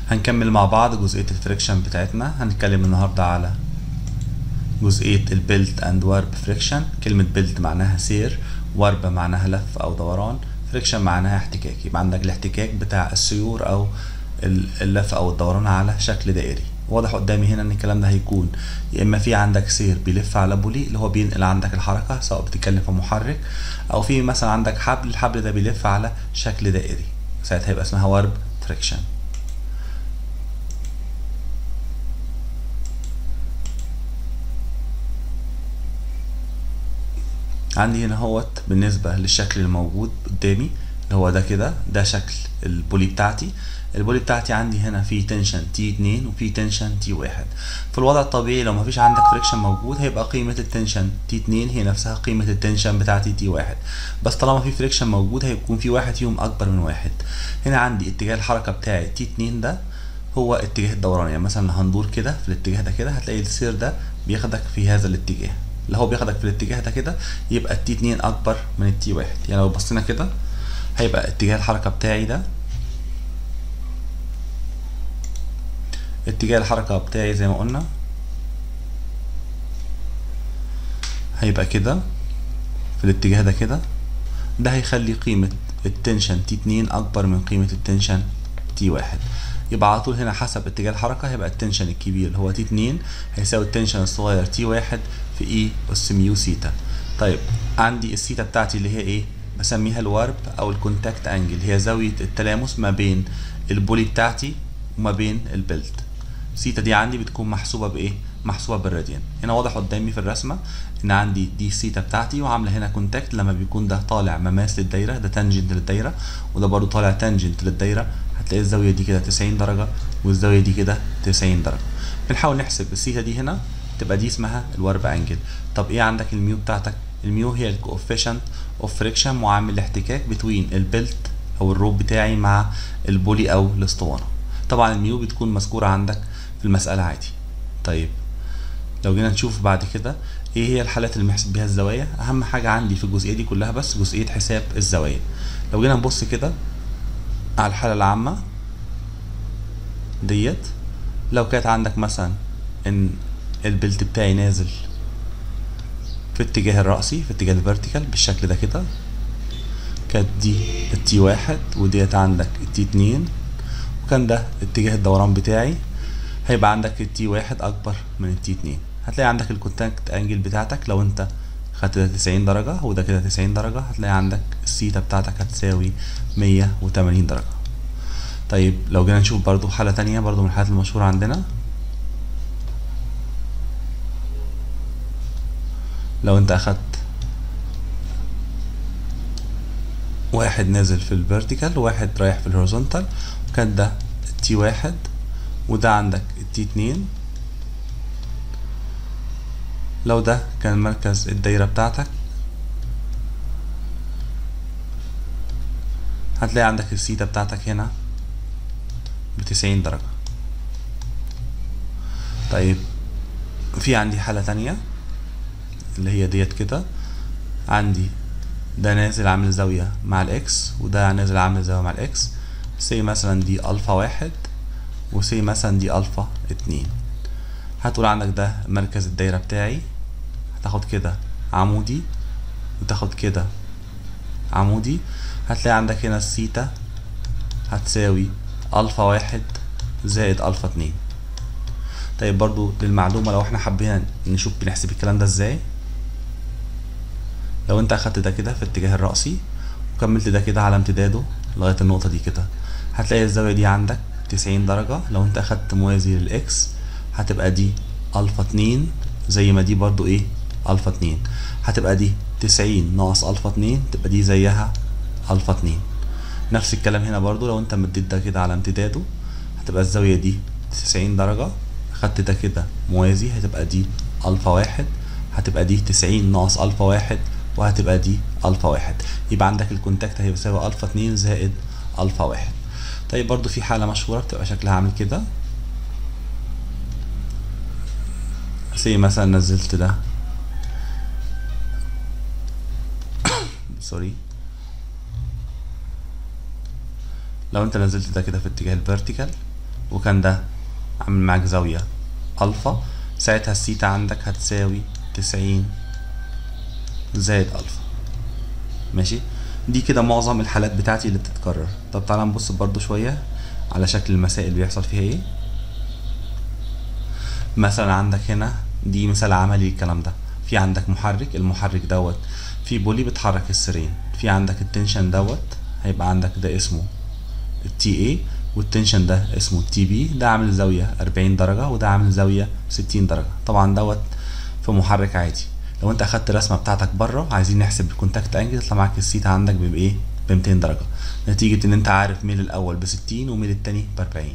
هنكمل مع بعض جزئية الفريكشن بتاعتنا هنتكلم النهاردة على جزئية البيلت اند وارب فريكشن كلمة بيلت معناها سير وارب معناها لف او دوران فريكشن معناها احتكاك يبقى عندك الاحتكاك بتاع السيور او اللف او الدوران على شكل دائري واضح قدامي هنا ان الكلام ده هيكون يا اما في عندك سير بيلف على بولي اللي هو بينقل عندك الحركه سواء بتتكلم في محرك او في مثلا عندك حبل الحبل ده بيلف على شكل دائري ساعتها هيبقى اسمها وارب فريكشن عندي هنا هوت بالنسبة للشكل الموجود قدامي اللي هو ده كده ده شكل البولي بتاعتي البولي بتاعتي عندي هنا في تنشن تي 2 وفي تنشن تي 1 في الوضع الطبيعي لو مفيش عندك فريكشن موجود هيبقى قيمة التنشن تي 2 هي نفسها قيمة التنشن بتاعتي تي 1 بس طالما في فريكشن موجود هيكون في واحد فيهم أكبر من واحد هنا عندي اتجاه الحركة بتاعي تي 2 ده هو اتجاه الدوران يعني مثلا هندور كده في الاتجاه ده كده هتلاقي السير ده بياخدك في هذا الاتجاه اللي هو بياخدك في الاتجاه ده كده يبقى التي 2 اكبر من التي 1 يعني لو بصينا كده هيبقى اتجاه الحركه بتاعي ده اتجاه الحركه بتاعي زي ما قلنا هيبقى كده في الاتجاه ده كده ده هيخلي قيمه التنشن تي 2 اكبر من قيمه التنشن تي 1 يبقى على طول هنا حسب اتجاه الحركة هيبقى التنشن الكبير اللي هو تي 2 هيساوي التنشن الصغير تي 1 في اي اس ميو سيتا طيب عندي السيتا بتاعتي اللي هي ايه بسميها الوارب او الكونتاكت انجل هي زاوية التلامس ما بين البولي بتاعتي وما بين البلت سيتا دي عندي بتكون محسوبة بايه محسوبة بالراديان هنا واضح قدامي في الرسمة ان عندي دي السيتا بتاعتي وعاملة هنا كونتاكت لما بيكون ده طالع مماس للدايرة ده تانجنت للدايرة وده برضو طالع تانجنت للدايرة هتلاقي الزاوية دي كده 90 درجة والزاوية دي كده 90 درجة بنحاول نحسب السيتا دي هنا تبقى دي اسمها الوارب انجل طب ايه عندك الميو بتاعتك الميو هي الكوفيشنت اوف فريكشن معامل الاحتكاك بتوين البلت او الروب بتاعي مع البولي او الاسطوانة طبعا الميو بتكون مذكورة عندك في المسألة عادي طيب لو جينا نشوف بعد كده ايه هي الحالات اللي بنحسب بيها الزوايا اهم حاجة عندي في الجزئية دي كلها بس جزئية حساب الزوايا لو جينا نبص كده على الحالة العامة ديت لو كانت عندك مثلا ان البلت بتاعي نازل في اتجاه الرأسي في اتجاه الفيرتيكال بالشكل ده كده كانت دي التي واحد وديت عندك التي اتنين وكان ده اتجاه الدوران بتاعي هيبقى عندك التي واحد اكبر من التي اتنين هتلاقي عندك الكونتاكت انجل بتاعتك لو انت خدت ده تسعين درجة وده كده تسعين درجة هتلاقي عندك السيتا بتاعتك هتساوي مية وتمانين درجة طيب لو جينا نشوف برضو حالة تانية برضو من الحالات المشهورة عندنا لو انت اخدت واحد نازل في الفيرتيكال وواحد رايح في الهوريزونتال وكان ده التي واحد وده عندك التي اتنين لو ده كان مركز الدايرة بتاعتك هتلاقي عندك السيتا بتاعتك هنا بتسعين درجة طيب في عندي حالة تانية اللي هي ديت كده عندي ده نازل عامل زاوية مع الاكس وده نازل عامل زاوية مع الاكس سي مثلا دي الفا واحد وسي مثلا دي الفا اتنين هتقول عندك ده مركز الدايرة بتاعي هتاخد كده عمودي وتاخد كده عمودي هتلاقي عندك هنا السيتا هتساوي الفا واحد زائد الفا اتنين طيب برضو للمعلومة لو احنا حبينا نشوف بنحسب الكلام ده ازاي لو انت اخدت ده كده في اتجاه الرأسي وكملت ده كده على امتداده لغاية النقطة دي كده هتلاقي الزاوية دي عندك تسعين درجة لو انت اخدت موازي للاكس هتبقى دي الفا اتنين زي ما دي برضو ايه الفا اتنين هتبقى دي تسعين ناقص الفا اتنين تبقى دي زيها الفا اتنين نفس الكلام هنا برضو لو انت مديت ده كده على امتداده هتبقى الزاوية دي تسعين درجة خدت ده كده موازي هتبقى دي الفا واحد هتبقى دي تسعين ناقص الفا واحد وهتبقى دي الفا واحد يبقى عندك الكونتاكت هيساوي الفا اتنين زائد الفا واحد طيب برضو في حالة مشهورة بتبقى شكلها عامل كده سي مثلا نزلت ده سوري لو انت نزلت ده كده في اتجاه الفيرتيكال وكان ده عامل معاك زاوية ألفا ساعتها السيتا عندك هتساوي تسعين زائد ألفا ماشي دي كده معظم الحالات بتاعتي اللي بتتكرر طب تعالى نبص برضو شوية على شكل المسائل بيحصل فيها ايه مثلا عندك هنا دي مثال عملي الكلام ده في عندك محرك المحرك دوت في بولي بتحرك السرين في عندك التنشن دوت هيبقى عندك ده اسمه التي اي والتنشن ده اسمه التي بي ده عامل زاوية 40 درجة وده عامل زاوية 60 درجة طبعا دوت في محرك عادي لو انت اخدت الرسمة بتاعتك بره عايزين نحسب الكونتاكت انجل يطلع معاك السيتا عندك بايه ب 200 درجة نتيجة ان انت عارف ميل الاول ب 60 وميل التاني ب 40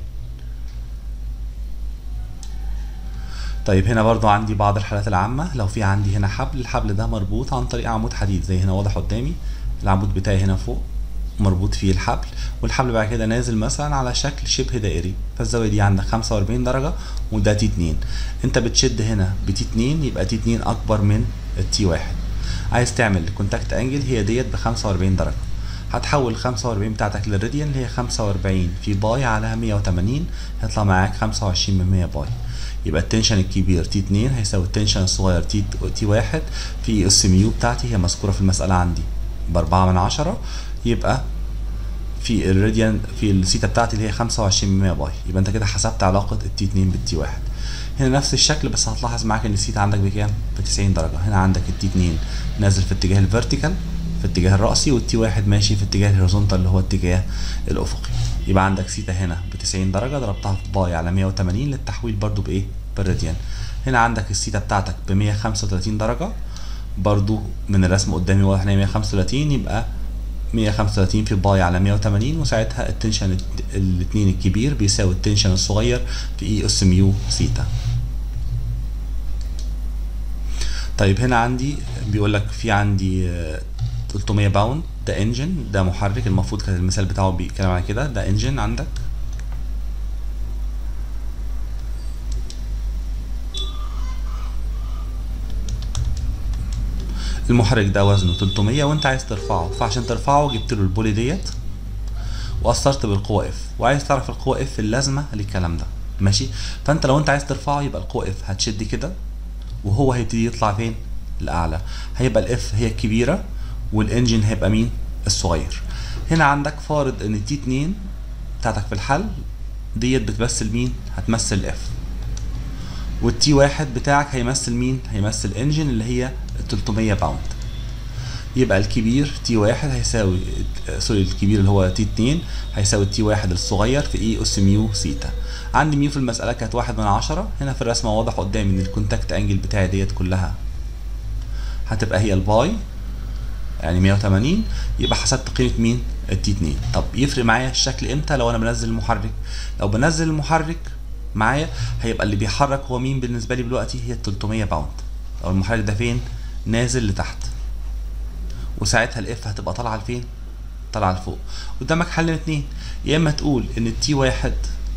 طيب هنا برضو عندي بعض الحالات العامة لو في عندي هنا حبل الحبل ده مربوط عن طريق عمود حديد زي هنا واضح قدامي العمود بتاعي هنا فوق مربوط فيه الحبل والحبل بعد كده نازل مثلا على شكل شبه دائري فالزاوية دي عندك 45 درجة وده تي 2 انت بتشد هنا بتي 2 يبقى تي 2 اكبر من التي 1 عايز تعمل كونتاكت انجل هي ديت ب 45 درجة هتحول 45 بتاعتك للراديان اللي هي 45 في باي على 180 هيطلع معاك 25 من 100 باي يبقى التنشن الكبير تي 2 هيساوي التنشن الصغير تي تي 1 في اس ميو بتاعتي هي مذكوره في المساله عندي بأربعة من عشرة يبقى في الراديان في السيتا بتاعتي اللي هي 25 من 100 باي يبقى انت كده حسبت علاقه التي 2 بالتي 1 هنا نفس الشكل بس هتلاحظ معاك ان السيتا عندك بكام ب 90 درجه هنا عندك التي 2 نازل في اتجاه الفيرتيكال في اتجاه الرأسي والتي واحد ماشي في اتجاه الهوريزونتال اللي هو اتجاه الأفقي يبقى عندك سيتا هنا ب 90 درجة ضربتها في باي على 180 للتحويل برضو بإيه؟ بالراديان هنا عندك السيتا بتاعتك ب 135 درجة برضو من الرسم قدامي واضح ان هي 135 يبقى 135 في باي على 180 وساعتها التنشن الاثنين الكبير بيساوي التنشن الصغير في اي اس ميو سيتا طيب هنا عندي بيقول لك في عندي 300 باوند ده انجن ده محرك المفروض كان المثال بتاعه بيتكلم على كده ده انجن عندك المحرك ده وزنه 300 وانت عايز ترفعه فعشان ترفعه جبت له البولي ديت واثرت بالقوة اف وعايز تعرف القوة اف اللازمة للكلام ده ماشي فانت لو انت عايز ترفعه يبقى القوة اف هتشد كده وهو هيبتدي يطلع فين لاعلى هيبقى الاف هي الكبيرة والانجن هيبقى مين الصغير هنا عندك فارض ان تي 2 بتاعتك في الحل ديت بتمثل مين هتمثل الاف والتي واحد بتاعك هيمثل مين هيمثل انجن اللي هي 300 باوند يبقى الكبير تي واحد هيساوي سوري الكبير اللي هو تي 2 هيساوي تي واحد الصغير في اي اس ميو سيتا عندي ميو في المسألة كانت واحد من عشرة هنا في الرسمة واضح قدامي ان الكونتاكت انجل بتاعي ديت كلها هتبقى هي الباي يعني 180 يبقى حسبت قيمة مين التي 2 طب يفرق معايا الشكل امتى لو انا بنزل المحرك لو بنزل المحرك معايا هيبقى اللي بيحرك هو مين بالنسبة لي دلوقتي هي 300 باوند لو المحرك ده فين نازل لتحت وساعتها الاف هتبقى طالعه لفين طالعه لفوق قدامك حل من اتنين يا اما تقول ان التي واحد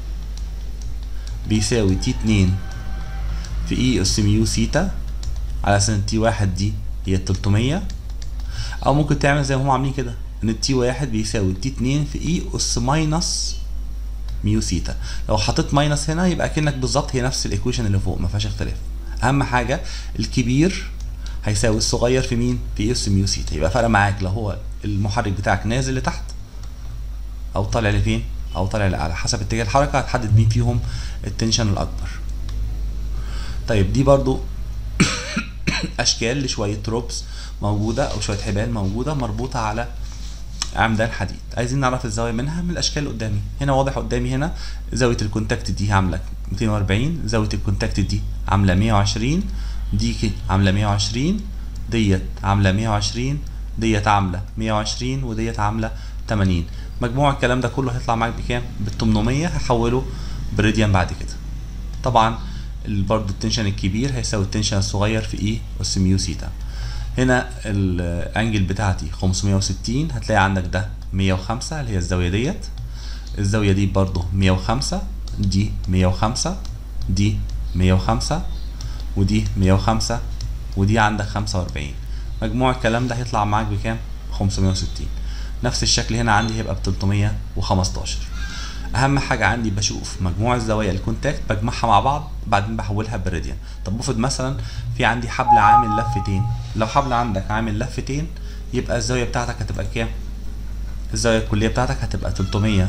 بيساوي تي اتنين في اي اس ميو سيتا على اساس ان تي واحد دي هي 300 او ممكن تعمل زي ما هم عاملين كده ان التي واحد بيساوي تي اتنين في اي اس ماينس ميو سيتا لو حطيت ماينس هنا يبقى كأنك بالظبط هي نفس الايكويشن اللي فوق ما فيهاش اختلاف اهم حاجه الكبير هيساوي الصغير في مين في اس ميو سيتا يبقى فرق معاك لو هو المحرك بتاعك نازل لتحت او طالع لفين او طالع لاعلى حسب اتجاه الحركه هتحدد مين فيهم التنشن الاكبر طيب دي برضو اشكال لشويه روبس موجوده او شويه حبال موجوده مربوطه على عمدان حديد عايزين نعرف الزاويه منها من الاشكال اللي قدامي هنا واضح قدامي هنا زاويه الكونتاكت دي عامله 240 زاويه الكونتاكت دي عامله 120 دي عامله 120 ديت عامله 120 ديت عامله 120 وديت عامله 80 مجموع الكلام ده كله هيطلع معاك بكام بال 800 هحوله بريديان بعد كده طبعا برضه التنشن الكبير هيساوي التنشن الصغير في اي اس ميو سيتا هنا الانجل بتاعتي 560 هتلاقي عندك ده 105 اللي هي الزاويه ديت الزاويه دي برضه 105 دي 105 دي 105 ودي 105 ودي عندك 45 مجموع الكلام ده هيطلع معاك بكام 560 نفس الشكل هنا عندي هيبقى ب 315 اهم حاجه عندي بشوف مجموع الزوايا الكونتاكت بجمعها مع بعض بعدين بحولها بالراديان طب افرض مثلا في عندي حبل عامل لفتين لو حبل عندك عامل لفتين يبقى الزاويه بتاعتك هتبقى كام الزاويه الكليه بتاعتك هتبقى 300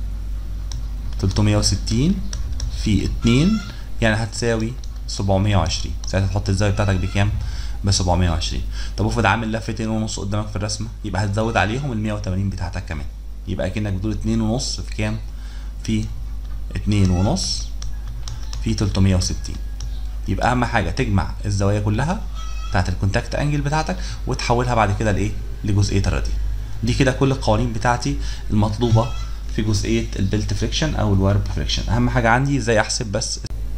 360 في 2 يعني هتساوي 720 ساعتها تحط الزاويه بتاعتك بكام ب 720 طب افرض عامل لفتين ونص قدامك في الرسمه يبقى هتزود عليهم ال 180 بتاعتك كمان يبقى اكنك بتقول اتنين ونص في كام في اتنين ونص في 360 يبقى اهم حاجه تجمع الزوايا كلها بتاعت الكونتاكت انجل بتاعتك وتحولها بعد كده لايه لجزئيه الراديان دي كده كل القوانين بتاعتي المطلوبه في جزئيه البلت فريكشن او الوارب فريكشن اهم حاجه عندي ازاي احسب بس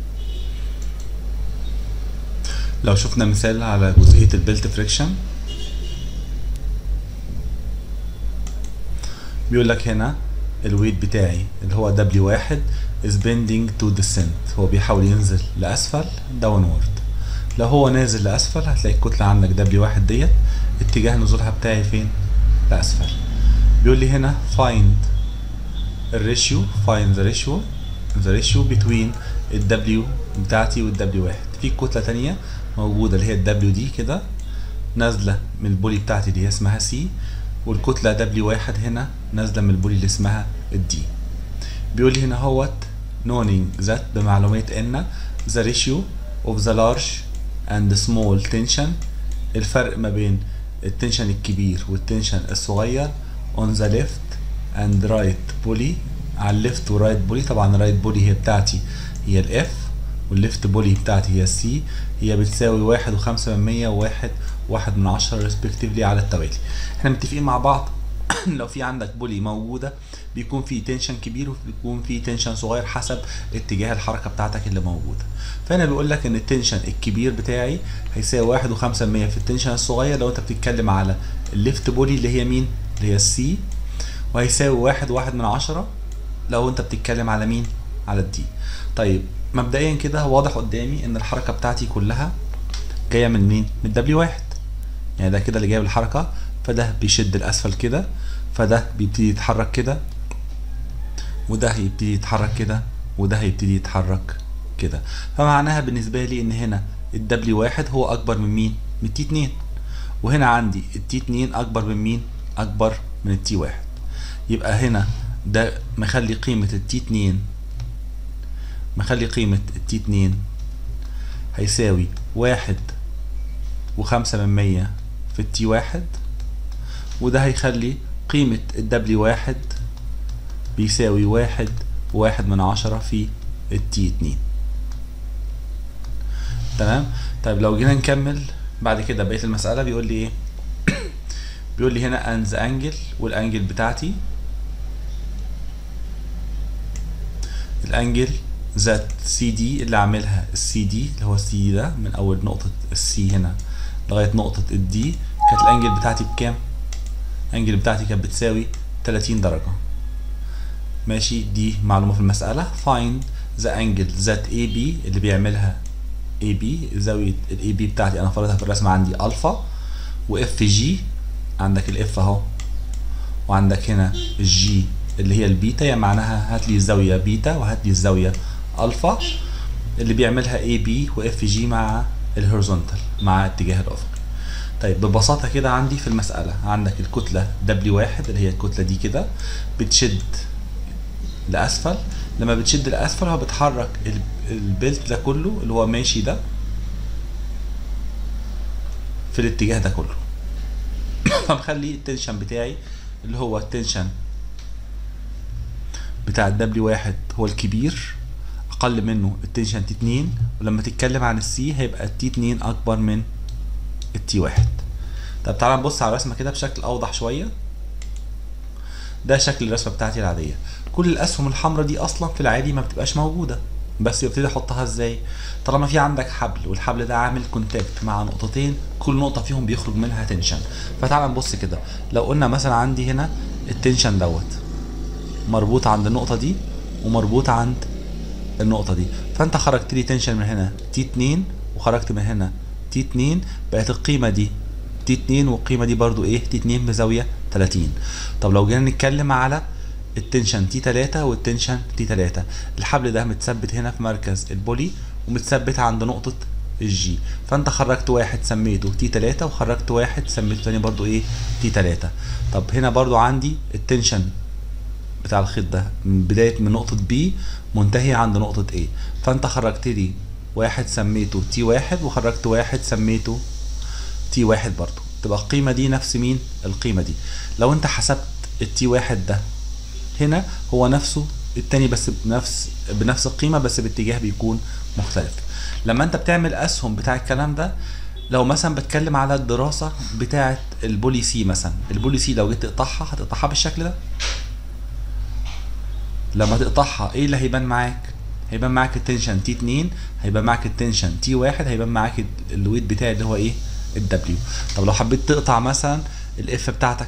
لو شفنا مثال على جزئيه البلت فريكشن بيقول لك هنا الويت بتاعي اللي هو دبليو واحد is bending to descent هو بيحاول ينزل لأسفل downward لو هو نازل لأسفل هتلاقي الكتلة عندك دبليو واحد ديت اتجاه نزولها بتاعي فين؟ لأسفل بيقول لي هنا find الريشيو find the ratio the ratio between الدبليو بتاعتي والدبليو واحد في كتلة تانية موجودة اللي هي الدبليو دي كده نازلة من البولي بتاعتي دي اسمها سي والكتلة دبليو واحد هنا نازلة من البولي اللي اسمها الدي بيقول لي هنا هوت knowing that بمعلومات ان the ratio of the large and small tension الفرق ما بين التنشن الكبير والتنشن الصغير on the left and right pulley على الليفت ورايت بولي طبعا الرايت بولي هي بتاعتي هي الاف والليفت بولي بتاعتي هي السي هي بتساوي واحد وخمسة من مية وواحد واحد من عشرة ريسبكتيفلي على التوالي احنا متفقين مع بعض لو في عندك بولي موجودة بيكون في تنشن كبير وبيكون في تنشن صغير حسب اتجاه الحركة بتاعتك اللي موجودة فهنا بيقول لك ان التنشن الكبير بتاعي هيساوي واحد وخمسة من مية في التنشن الصغير لو انت بتتكلم على الليفت بولي اللي هي مين اللي هي السي وهيساوي واحد واحد من عشرة لو انت بتتكلم على مين على الدي طيب مبدئيا كده واضح قدامي ان الحركه بتاعتي كلها جايه من مين من دبليو واحد يعني ده كده اللي جاي بالحركه فده بيشد الاسفل كده فده بيبتدي يتحرك كده وده هيبتدي يتحرك كده وده هيبتدي يتحرك كده فمعناها بالنسبه لي ان هنا الدبليو واحد هو اكبر من مين من التي اتنين وهنا عندي التي اتنين اكبر من مين اكبر من التي واحد يبقى هنا ده مخلي قيمة التي اتنين مخلي قيمة التي اتنين هيساوي واحد وخمسة من مية في التي واحد وده هيخلي قيمة الدبليو واحد بيساوي واحد وواحد من عشرة في التي اتنين تمام طيب لو جينا نكمل بعد كده بقية المسألة بيقول لي ايه بيقول لي هنا انز انجل والانجل بتاعتي الانجل ذات سي دي اللي عاملها السي دي اللي هو السي دي ده من اول نقطة السي هنا لغاية نقطة الدي كانت الانجل بتاعتي بكام؟ الانجل بتاعتي كانت بتساوي 30 درجة ماشي دي معلومة في المسألة find the angle that AB اللي بيعملها AB زاوية ال AB بتاعتي انا فرضها في الرسمة عندي الفا و اف جي عندك الاف اهو وعندك هنا الجي اللي هي البيتا يعني معناها هات لي الزاويه بيتا وهات لي الزاويه الفا اللي بيعملها اي بي واف جي مع الهوريزونتال مع اتجاه الافقي طيب ببساطه كده عندي في المساله عندك الكتله دبليو واحد اللي هي الكتله دي كده بتشد لاسفل لما بتشد لاسفل هو بتحرك البيلت ده كله اللي هو ماشي ده في الاتجاه ده كله فمخلي التنشن بتاعي اللي هو التنشن بتاع الدبليو واحد هو الكبير اقل منه التنشن تي اتنين ولما تتكلم عن السي هيبقى التي اتنين اكبر من التي واحد طب تعالى نبص على الرسمه كده بشكل اوضح شويه ده شكل الرسمه بتاعتي العاديه كل الاسهم الحمراء دي اصلا في العادي ما بتبقاش موجوده بس يبتدي احطها ازاي طالما في عندك حبل والحبل ده عامل كونتاكت مع نقطتين كل نقطه فيهم بيخرج منها تنشن فتعال نبص كده لو قلنا مثلا عندي هنا التنشن دوت مربوط عند النقطه دي ومربوط عند النقطه دي فانت خرجت لي تنشن من هنا تي 2 وخرجت من هنا تي 2 بقت القيمه دي تي 2 والقيمه دي برضو ايه تي 2 بزاويه 30 طب لو جينا نتكلم على التنشن تي 3 والتنشن تي 3 الحبل ده متثبت هنا في مركز البولي ومتثبت عند نقطة الجي فانت خرجت واحد سميته تي 3 وخرجت واحد سميته تاني برضو ايه تي 3 طب هنا برضو عندي التنشن بتاع الخيط ده من بداية من نقطة بي منتهي عند نقطة A فانت خرجت لي واحد سميته تي واحد وخرجت واحد سميته تي واحد برضو تبقى القيمة دي نفس مين القيمة دي لو انت حسبت التي واحد ده هنا هو نفسه التاني بس بنفس بنفس القيمة بس باتجاه بيكون مختلف لما انت بتعمل اسهم بتاع الكلام ده لو مثلا بتكلم على الدراسة بتاعة البولي سي مثلا البولي سي لو جيت تقطعها هتقطعها بالشكل ده لما تقطعها ايه اللي هيبان معاك هيبان معاك التنشن تي 2 هيبان معاك التنشن تي 1 هيبان معاك ال- الويت بتاعي اللي هو ايه الدبليو طب لو حبيت تقطع مثلا الاف بتاعتك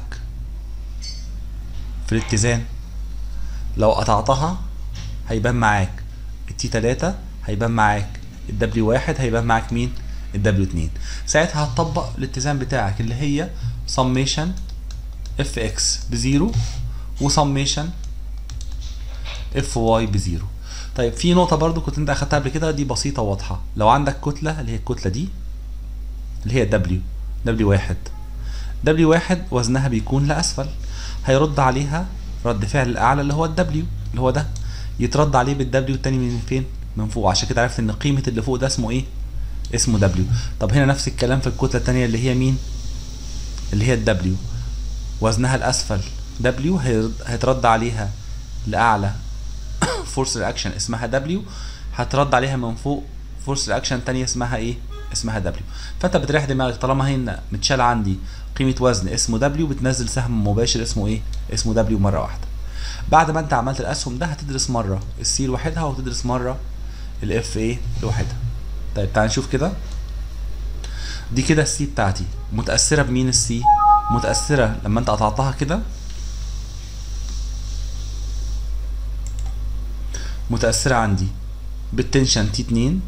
في الاتزان لو قطعتها هيبان معاك التي 3 هيبان معاك الدبليو 1 هيبان معاك مين الدبليو 2 ساعتها هتطبق الاتزان بتاعك اللي هي summation اف اكس بزيرو وسميشن اف واي بزيرو طيب في نقطة برضو كنت انت اخدتها قبل كده دي بسيطة واضحة لو عندك كتلة اللي هي الكتلة دي اللي هي دبليو دبليو واحد دبليو واحد وزنها بيكون لأسفل هيرد عليها رد فعل الأعلى اللي هو الدبليو اللي هو ده يترد عليه بالدبليو التاني من فين؟ من فوق عشان كده عرفت ان قيمة اللي فوق ده اسمه ايه؟ اسمه دبليو طب هنا نفس الكلام في الكتلة التانية اللي هي مين؟ اللي هي الدبليو وزنها الأسفل دبليو هيترد عليها لأعلى فورس رياكشن اسمها دبليو هترد عليها من فوق فورس رياكشن تانية اسمها ايه اسمها دبليو فانت بتريح دماغك طالما هنا متشال عندي قيمة وزن اسمه دبليو بتنزل سهم مباشر اسمه ايه اسمه دبليو مرة واحدة بعد ما انت عملت الاسهم ده هتدرس مرة السي لوحدها وتدرس مرة الاف ايه لوحدها طيب تعال نشوف كده دي كده السي بتاعتي متأثرة بمين السي متأثرة لما انت قطعتها كده متأثرة عندي بالتنشن تي 2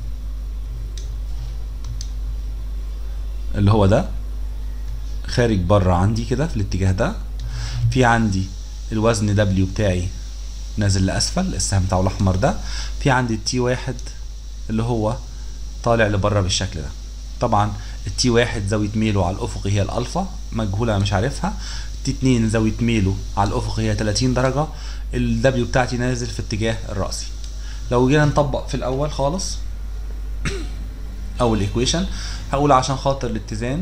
اللي هو ده خارج بره عندي كده في الاتجاه ده في عندي الوزن دبليو بتاعي نازل لأسفل السهم بتاعه الأحمر ده في عندي التي واحد اللي هو طالع لبره بالشكل ده طبعا التي واحد زاوية ميله على الأفق هي الألفا مجهولة أنا مش عارفها تي 2 زاوية ميله على الأفق هي 30 درجة الدبليو بتاعتي نازل في اتجاه الرأسي لو جينا نطبق في الأول خالص أول ايكويشن هقول عشان خاطر الاتزان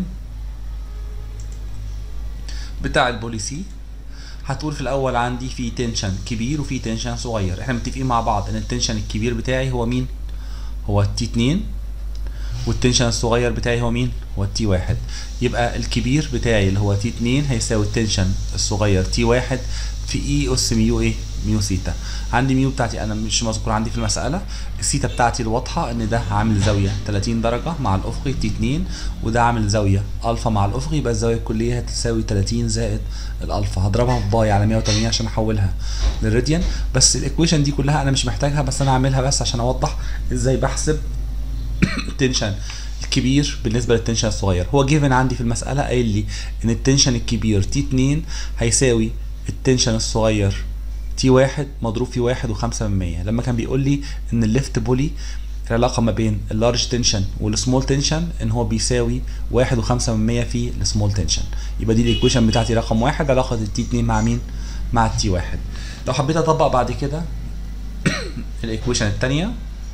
بتاع البوليسي هتقول في الاول عندي في تنشن كبير وفي تنشن صغير احنا متفقين مع بعض ان التنشن الكبير بتاعي هو مين هو التي 2 والتنشن الصغير بتاعي هو مين هو التي 1 يبقى الكبير بتاعي اللي هو تي 2 هيساوي التنشن الصغير تي 1 في اي اس ميو ايه ميو سيتا عندي ميو بتاعتي انا مش مذكور عندي في المساله السيتا بتاعتي الواضحه ان ده عامل زاويه 30 درجه مع الافقي تي 2 وده عامل زاويه الفا مع الافقي يبقى الزاويه الكليه هتساوي 30 زائد الالفا هضربها في باي على 180 عشان احولها للراديان بس الايكويشن دي كلها انا مش محتاجها بس انا هعملها بس عشان اوضح ازاي بحسب التنشن الكبير بالنسبه للتنشن الصغير هو جيفن عندي في المساله قايل لي ان التنشن الكبير تي 2 هيساوي التنشن الصغير تي واحد مضروب في واحد وخمسة من مية لما كان بيقول لي ان الليفت بولي العلاقة ما بين اللارج تنشن والسمول تنشن ان هو بيساوي واحد وخمسة من مية في السمول تنشن يبقى دي الايكويشن بتاعتي رقم واحد علاقة التي اتنين مع مين؟ مع التي واحد لو حبيت اطبق بعد كده الايكويشن التانية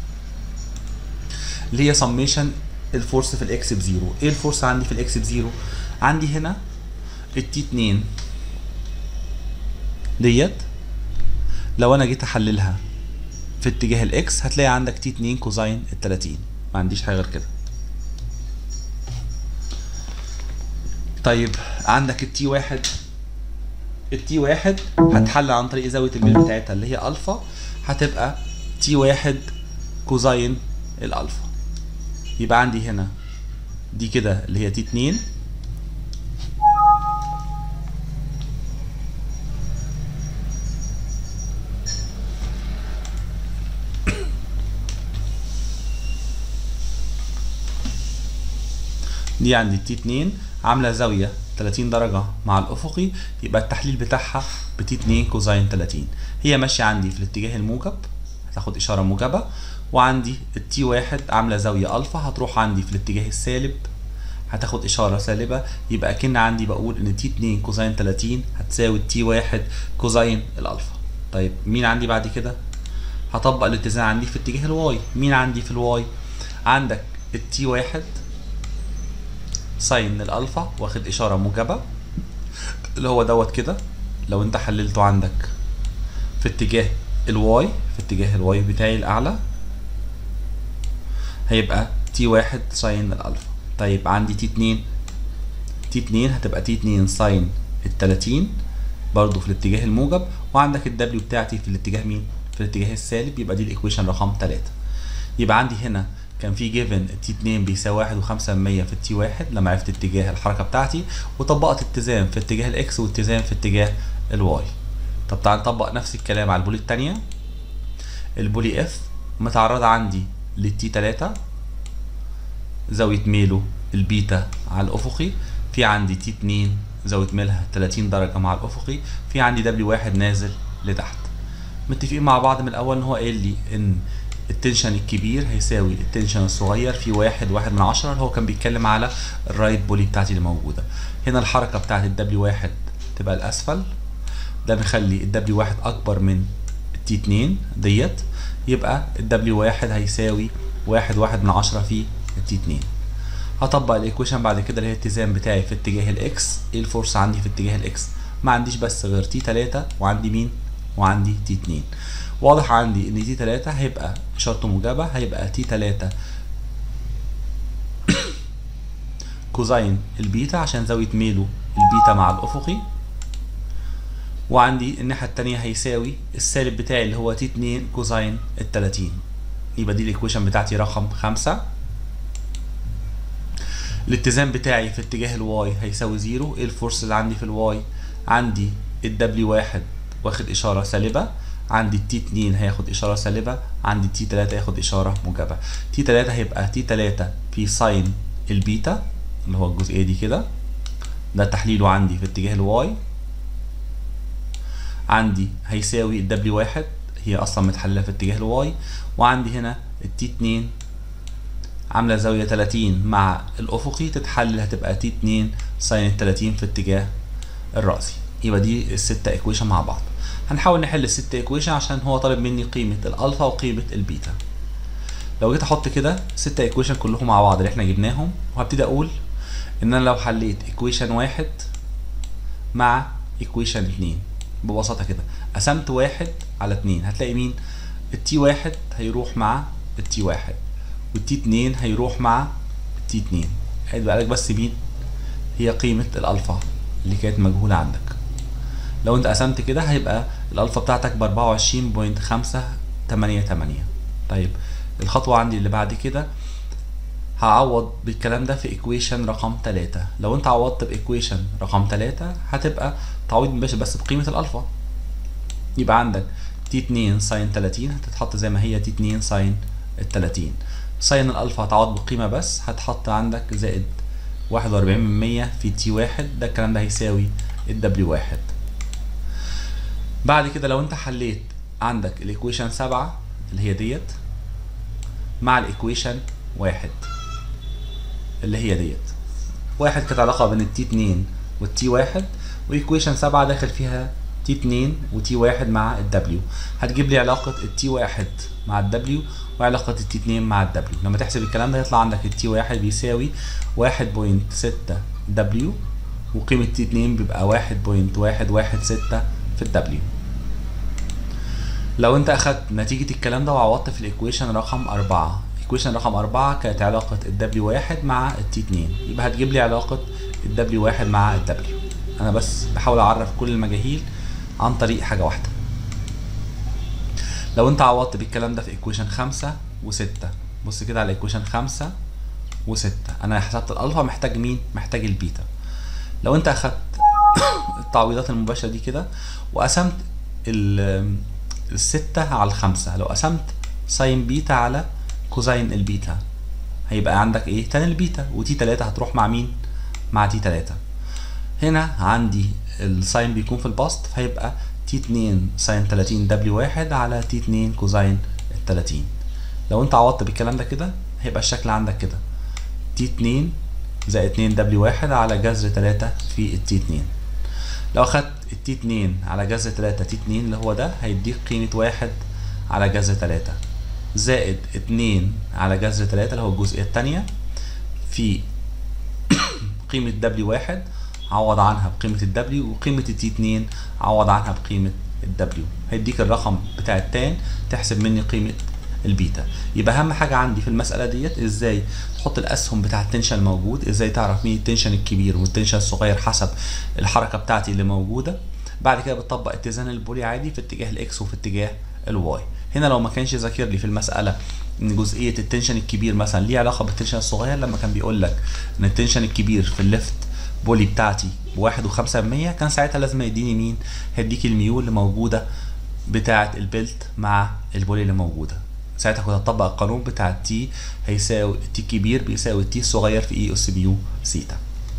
اللي هي سميشن الفورس في الاكس بزيرو ايه الفورس عندي في الاكس بزيرو عندي هنا التي اتنين ديت لو انا جيت احللها في اتجاه الاكس هتلاقي عندك تي 2 كوزين ال 30 ما عنديش حاجه غير كده طيب عندك التي واحد التي واحد هتحل عن طريق زاويه الميل بتاعتها اللي هي الفا هتبقى تي واحد كوزين الالفا يبقى عندي هنا دي كده اللي هي تي 2 دي عندي تي 2 عامله زاويه 30 درجه مع الافقي يبقى التحليل بتاعها بتي 2 كوزين 30 هي ماشيه عندي في الاتجاه الموجب هتاخد اشاره موجبه وعندي التي واحد عامله زاويه الفا هتروح عندي في الاتجاه السالب هتاخد اشاره سالبه يبقى كن عندي بقول ان تي 2 كوزين 30 هتساوي تي واحد كوزين الالفا طيب مين عندي بعد كده هطبق الاتزان عندي في اتجاه الواي مين عندي في الواي عندك التي واحد ساين الالفا واخد اشاره موجبه اللي هو دوت كده لو انت حللته عندك في اتجاه الواي في اتجاه الواي بتاعي الاعلى هيبقى تي واحد ساين الالفا طيب عندي تي اتنين تي اتنين هتبقى تي اتنين ساين التلاتين برضو في الاتجاه الموجب وعندك الدبليو بتاعتي في الاتجاه مين في الاتجاه السالب يبقى دي الايكويشن رقم تلاتة يبقى عندي هنا كان في جيفن تي 2 بيساوي واحد وخمسة من مية في التي واحد لما عرفت اتجاه الحركة بتاعتي وطبقت اتزان في اتجاه الاكس واتزان في اتجاه الواي طب تعال نطبق نفس الكلام على البولي التانية البولي اف متعرضة عندي للتي تلاتة زاوية ميله البيتا على الأفقي في عندي تي اتنين زاوية ميلها 30 درجة مع الأفقي في عندي دبليو واحد نازل لتحت متفقين مع بعض من الأول إن هو قايل لي إن التنشن الكبير هيساوي التنشن الصغير في واحد واحد من عشرة اللي هو كان بيتكلم على الرايت بولي بتاعتي اللي موجودة هنا الحركة بتاعت الدبليو واحد تبقى الأسفل ده بيخلي الدبليو واحد أكبر من التي اتنين ديت يبقى الدبليو واحد هيساوي واحد واحد من عشرة في التي اتنين هطبق الايكويشن بعد كده اللي هي الاتزان بتاعي في اتجاه الاكس ايه الفورس عندي في اتجاه الاكس ما عنديش بس غير تي تلاتة وعندي مين وعندي تي اتنين واضح عندي ان تي تلاتة هيبقى اشارته موجبة هيبقى تي تلاتة كوزين البيتا عشان زاوية ميله البيتا مع الافقي وعندي الناحية التانية هيساوي السالب بتاعي اللي هو تي اتنين كوزين التلاتين يبقى دي الايكويشن بتاعتي رقم خمسة الاتزان بتاعي في اتجاه الواي هيساوي زيرو ايه الفورس اللي عندي في الواي عندي الدبليو واحد واخد اشارة سالبة عندي التي اتنين هياخد اشارة سالبة عندي التي تلاتة هياخد اشارة موجبة تي تلاتة هيبقى تي تلاتة في ساين البيتا اللي هو الجزئية دي كده ده تحليله عندي في اتجاه الواي عندي هيساوي الدبليو واحد هي اصلا متحلله في اتجاه الواي وعندي هنا التي اتنين عامله زاويه 30 مع الافقي تتحلل هتبقى تي 2 ساين ال 30 في اتجاه الرأسي يبقى دي الستة ايكويشن مع بعض هنحاول نحل الستة ايكويشن عشان هو طالب مني قيمة الالفا وقيمة البيتا لو جيت احط كده ستة ايكويشن كلهم مع بعض اللي احنا جبناهم وهبتدي اقول ان انا لو حليت ايكويشن واحد مع ايكويشن اتنين ببساطة كده قسمت واحد على اتنين هتلاقي مين التي واحد هيروح مع التي واحد والتي اتنين هيروح مع التي اتنين هيبقى لك بس مين هي قيمة الألفا اللي كانت مجهولة عندك لو انت قسمت كده هيبقى الألفا بتاعتك بأربعة وعشرين بوينت خمسة تمانية تمانية طيب الخطوة عندي اللي بعد كده هعوض بالكلام ده في ايكويشن رقم تلاتة لو انت عوضت بايكويشن رقم تلاتة هتبقى تعويض مباشر بس بقيمة الألفا يبقى عندك تي اتنين ساين تلاتين هتتحط زي ما هي تي اتنين ساين التلاتين ساين الألفا هتعوض بقيمة بس هتحط عندك زائد واحد وأربعين من مية في تي واحد ده الكلام ده هيساوي الدبليو واحد بعد كده لو انت حليت عندك الايكويشن سبعة اللي هي ديت مع الايكويشن واحد اللي هي ديت واحد كانت علاقة بين التي اتنين والتي واحد وايكويشن سبعة داخل فيها تي اتنين وتي واحد مع الدبليو هتجيب لي علاقة التي واحد مع الدبليو وعلاقة التي اتنين مع الدبليو لما تحسب الكلام ده يطلع عندك التي واحد بيساوي واحد بوينت ستة دبليو وقيمة تي اتنين بيبقى واحد بوينت واحد واحد ستة في الدبليو لو انت اخدت نتيجة الكلام ده وعوضت في الايكويشن رقم أربعة ايكويشن رقم أربعة كانت علاقة الدبليو واحد مع التي اتنين يبقى هتجيب لي علاقة الدبليو واحد مع الدبليو انا بس بحاول اعرف كل المجاهيل عن طريق حاجة واحدة لو انت عوضت بالكلام ده في ايكويشن خمسة وستة بص كده على ايكويشن خمسة وستة انا حسبت الالفا محتاج مين محتاج البيتا لو انت اخدت التعويضات المباشرة دي كده وقسمت ال- الستة على الخمسة لو قسمت ساين بيتا على كوزين البيتا هيبقى عندك ايه تاني البيتا وتي تلاتة هتروح مع مين مع تي تلاتة هنا عندي الساين بيكون في البسط فهيبقى تي 2 ساين 30 دبليو واحد على تي 2 كوزين ال 30 لو انت عوضت بالكلام ده كده هيبقى الشكل عندك كده تي 2 زائد 2 دبليو واحد على جذر 3 في التي 2 لو اخدت التي 2 على جذر 3 تي 2 اللي هو ده هيديك قيمة واحد على جذر 3 زائد 2 على جذر 3 اللي هو الجزئية التانية في قيمة دبليو واحد عوض عنها بقيمة الدبليو وقيمة التي 2 عوض عنها بقيمة الدبليو هيديك الرقم بتاع التان تحسب مني قيمة البيتا يبقى اهم حاجه عندي في المساله ديت ازاي تحط الاسهم بتاع التنشن الموجود ازاي تعرف مين التنشن الكبير والتنشن الصغير حسب الحركه بتاعتي اللي موجوده بعد كده بتطبق اتزان البولي عادي في اتجاه الاكس وفي اتجاه الواي هنا لو ما كانش ذاكر لي في المساله ان جزئيه التنشن الكبير مثلا ليه علاقه بالتنشن الصغير لما كان بيقول لك ان التنشن الكبير في الليفت بولي بتاعتي بواحد وخمسة من كان ساعتها لازم يديني مين هيديك الميول اللي موجودة بتاعة البلت مع البولي اللي موجودة ساعتها كنت هتطبق القانون بتاع التي هيساوي التي الكبير بيساوي التي الصغير في اي اس بيو سيتا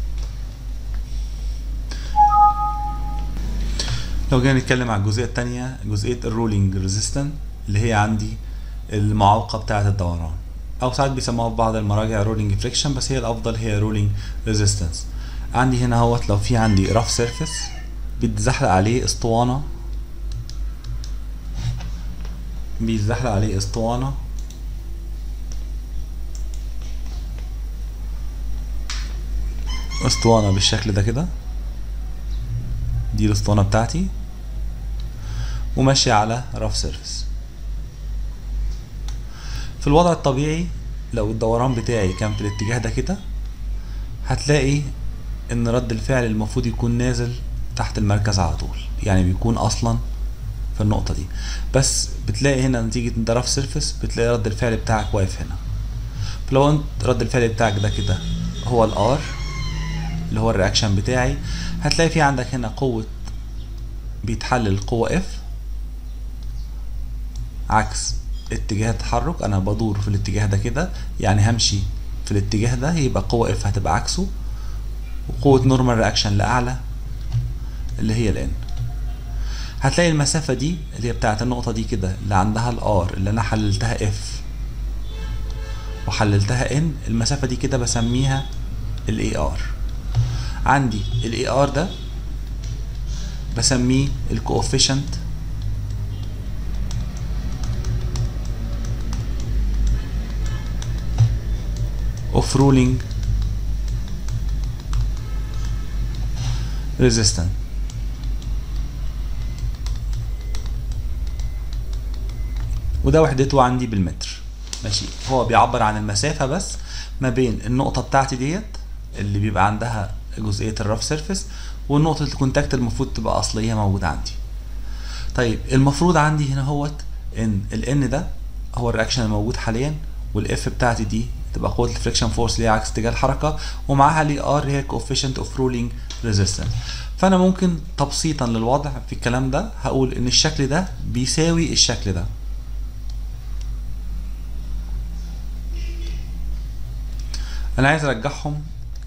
لو جينا نتكلم على الجزئيه الثانيه جزئيه الرولينج ريزيستنت اللي هي عندي المعوقه بتاعه الدوران او ساعات بيسموها في بعض المراجع رولينج فريكشن بس هي الافضل هي رولينج ريزيستنس عندي هنا اهوت لو في عندي رف سيرفيس بيتزحلق عليه اسطوانه بيتزحلق عليه اسطوانة اسطوانة بالشكل ده كده دي الاسطوانة بتاعتي وماشية على رف سيرفيس في الوضع الطبيعي لو الدوران بتاعي كان في الاتجاه ده كده هتلاقي ان رد الفعل المفروض يكون نازل تحت المركز على طول يعني بيكون اصلا في النقطة دي بس بتلاقي هنا نتيجة ان ده رف سيرفيس بتلاقي رد الفعل بتاعك واقف هنا فلو انت رد الفعل بتاعك ده كده هو الار اللي هو الرياكشن بتاعي هتلاقي في عندك هنا قوة بيتحلل قوة اف عكس اتجاه التحرك انا بدور في الاتجاه ده كده يعني همشي في الاتجاه ده يبقى قوة اف هتبقى عكسه وقوة نورمال رياكشن لأعلى اللي هي الان هتلاقي المسافة دي اللي هي بتاعت النقطة دي كده اللي عندها الار اللي انا حللتها اف وحللتها ان المسافة دي كده بسميها الاي ار عندي الاي ار ده بسميه الكوفيشنت of ruling resistance وده وحدته عندي بالمتر ماشي هو بيعبر عن المسافة بس ما بين النقطة بتاعتي ديت اللي بيبقى عندها جزئية الرف سيرفيس والنقطة الكونتاكت المفروض تبقى أصلية موجودة عندي طيب المفروض عندي هنا هوت ان ال N ده هو الرياكشن الموجود حاليا والاف بتاعتي دي تبقى قوة الفريكشن فورس اللي هي عكس اتجاه الحركة ومعاها لي ار هي coefficient اوف رولينج ريزيستنس فانا ممكن تبسيطا للوضع في الكلام ده هقول ان الشكل ده بيساوي الشكل ده انا عايز ارجعهم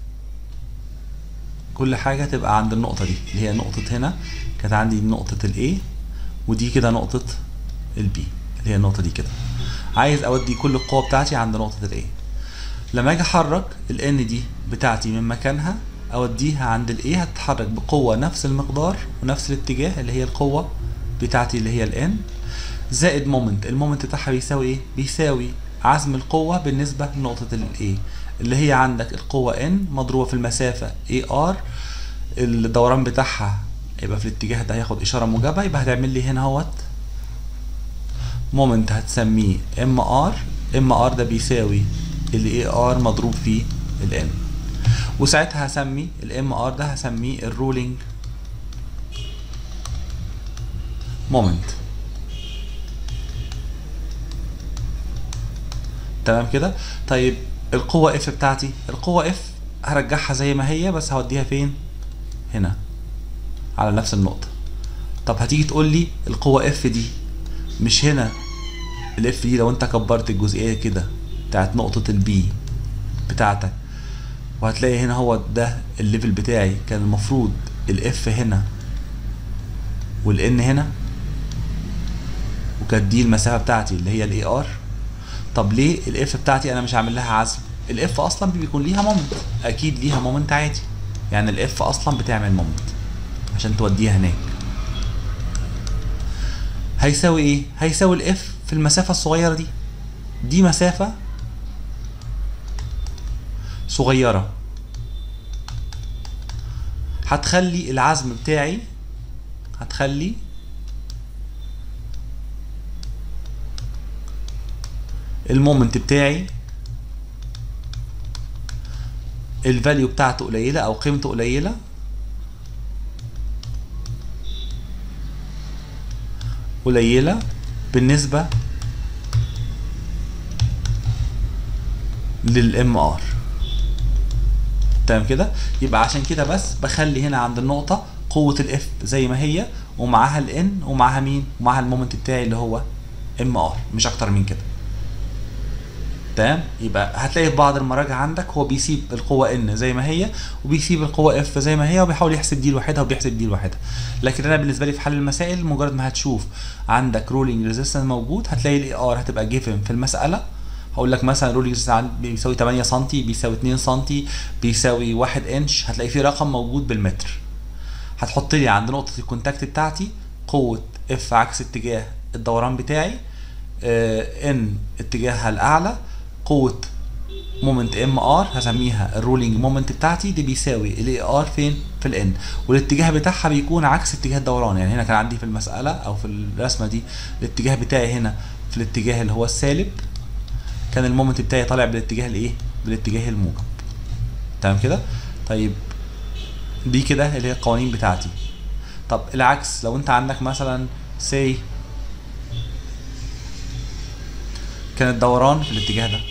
كل حاجة تبقى عند النقطة دي اللي هي نقطة هنا كانت عندي نقطة ال A ودي كده نقطة ال B اللي هي النقطة دي كده عايز اودي كل القوة بتاعتي عند نقطة ال A لما اجي احرك ال N دي بتاعتي من مكانها اوديها عند ال A هتتحرك بقوة نفس المقدار ونفس الاتجاه اللي هي القوة بتاعتي اللي هي ال N زائد مومنت المومنت بتاعها بيساوي ايه بيساوي عزم القوة بالنسبة لنقطة ال A اللي هي عندك القوة N مضروبة في المسافة AR الدوران بتاعها يبقى في الاتجاه ده هياخد إشارة موجبة يبقى هتعمل لي هنا اهوت مومنت هتسميه ام ار ام ار ده بيساوي ال اي ار مضروب في ال ان وساعتها هسمي الام ار ده هسميه الرولينج مومنت تمام كده طيب القوة اف بتاعتي القوة اف هرجعها زي ما هي بس هوديها فين هنا على نفس النقطة طب هتيجي تقول لي القوة اف دي مش هنا الاف دي لو انت كبرت الجزئيه كده بتاعت نقطه البي بتاعتك وهتلاقي هنا هو ده الليفل بتاعي كان المفروض الاف هنا والان هنا وكانت دي المسافه بتاعتي اللي هي الاي ار طب ليه الاف بتاعتي انا مش عامل لها عزم الاف اصلا بيكون ليها مومنت اكيد ليها مومنت عادي يعني الاف اصلا بتعمل مومنت عشان توديها هناك هيساوي ايه هيساوي الاف في المسافه الصغيره دي دي مسافه صغيره هتخلي العزم بتاعي هتخلي المومنت بتاعي الفاليو بتاعته قليله او قيمته قليله قليله بالنسبه للام ار تمام كده يبقى عشان كده بس بخلي هنا عند النقطه قوه الاف زي ما هي ومعاها الان ومعاها مين ومعاها المومنت بتاعي اللي هو ام ار مش اكتر من كده تمام يبقى هتلاقي في بعض المراجع عندك هو بيسيب القوه ان زي ما هي وبيسيب القوه اف زي ما هي وبيحاول يحسب دي لوحدها وبيحسب دي لوحدها لكن انا بالنسبه لي في حل المسائل مجرد ما هتشوف عندك رولينج ريزيستنس موجود هتلاقي الاي ار هتبقى جيفن في المساله هقول لك مثلا رولينج ريزيستنس بيساوي 8 سم بيساوي 2 سم بيساوي 1 انش هتلاقي في رقم موجود بالمتر هتحط لي عند نقطه الكونتاكت بتاعتي قوه اف عكس اتجاه الدوران بتاعي آه ان اتجاهها الاعلى قوه مومنت ام ار هسميها الرولينج مومنت بتاعتي دي بيساوي الاي ار فين في الان والاتجاه بتاعها بيكون عكس اتجاه الدوران يعني هنا كان عندي في المساله او في الرسمه دي الاتجاه بتاعي هنا في الاتجاه اللي هو السالب كان المومنت بتاعي طالع بالاتجاه الايه بالاتجاه الموجب تمام كده طيب دي كده اللي هي القوانين بتاعتي طب العكس لو انت عندك مثلا سي كان الدوران في الاتجاه ده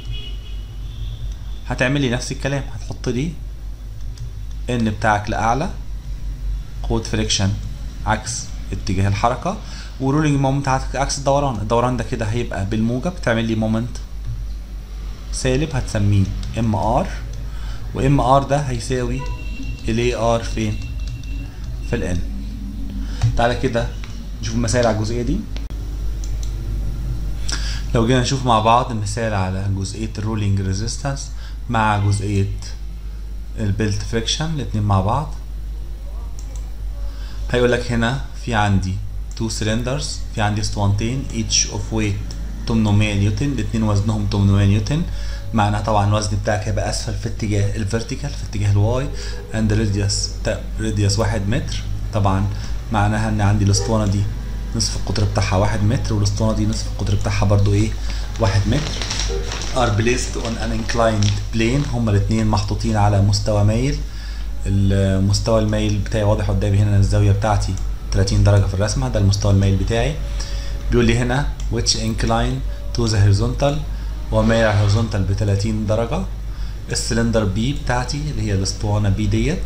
هتعمل لي نفس الكلام هتحط لي ان بتاعك لاعلى قوه فريكشن عكس اتجاه الحركه ورولينج مومنت عكس الدوران الدوران ده كده هيبقى بالموجب تعمل لي مومنت سالب هتسميه ام ار وام ار ده هيساوي الاي ار فين في الان تعالى كده نشوف المسائل على الجزئيه دي لو جينا نشوف مع بعض مثال على جزئيه الرولينج ريزيستنس مع جزئيه البيلت فريكشن الاتنين مع بعض هيقول لك هنا في عندي تو سلندرز في عندي اسطوانتين each of weight 800 نيوتن الاتنين وزنهم 800 نيوتن معناها طبعا الوزن بتاعك هيبقى اسفل في اتجاه الفيرتيكال في اتجاه الواي اند راديوس راديوس واحد متر طبعا معناها ان عندي الاسطوانه دي نصف القطر بتاعها واحد متر والاسطوانه دي نصف القطر بتاعها برضو ايه واحد متر are placed on an inclined plane هما الاتنين محطوطين على مستوى مايل المستوى المايل بتاعي واضح قدامي هنا الزاويه بتاعتي 30 درجه في الرسمه ده المستوى المايل بتاعي بيقول لي هنا which incline to the horizontal ومايل على horizontal ب 30 درجه السلندر بي بتاعتي اللي هي الاسطوانه بي ديت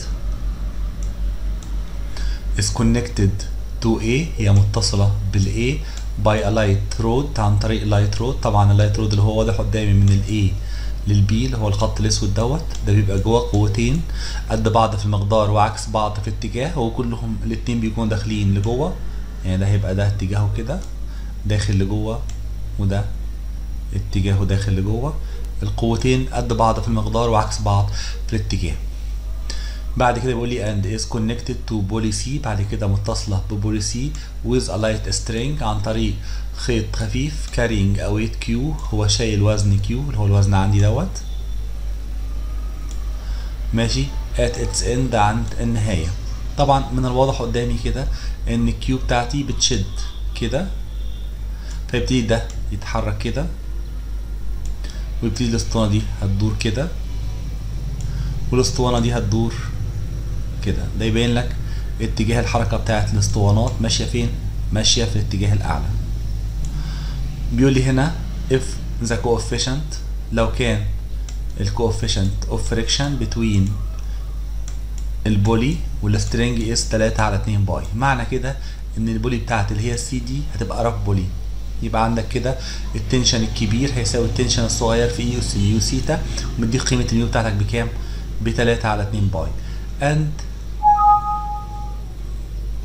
is connected to A هي متصلة بال A by a light rod عن طريق اللايت رود طبعا اللايت رود اللي هو واضح قدامي من ال A لل B اللي هو الخط الاسود دوت ده بيبقى جوه قوتين قد بعض في المقدار وعكس بعض في اتجاه وكلهم الاتنين بيكونوا داخلين لجوه يعني ده هيبقى ده اتجاهه كده داخل لجوه وده اتجاهه داخل لجوه القوتين قد بعض في المقدار وعكس بعض في الاتجاه بعد كده بيقول لي and is connected to بولي سي بعد كده متصلة ببولي سي with a light string عن طريق خيط خفيف carrying a weight Q هو شايل وزن Q اللي هو الوزن عندي دوت ماشي at its end عند النهاية طبعا من الواضح قدامي كده ان Q بتاعتي بتشد كده فيبتدي ده يتحرك كده ويبتدي الاسطوانة دي هتدور كده والاسطوانة دي هتدور كده ده يبين لك اتجاه الحركة بتاعت الاسطوانات ماشية فين ماشية في الاتجاه الأعلى بيقول لي هنا if the coefficient لو كان ال coefficient of friction between البولي والسترنج اس 3 على 2 باي معنى كده ان البولي بتاعت اللي هي السي دي هتبقى رف بولي يبقى عندك كده التنشن الكبير هيساوي التنشن الصغير في يو سي يو سيتا ومديك قيمة اليو بتاعتك بكام؟ ب 3 على 2 باي and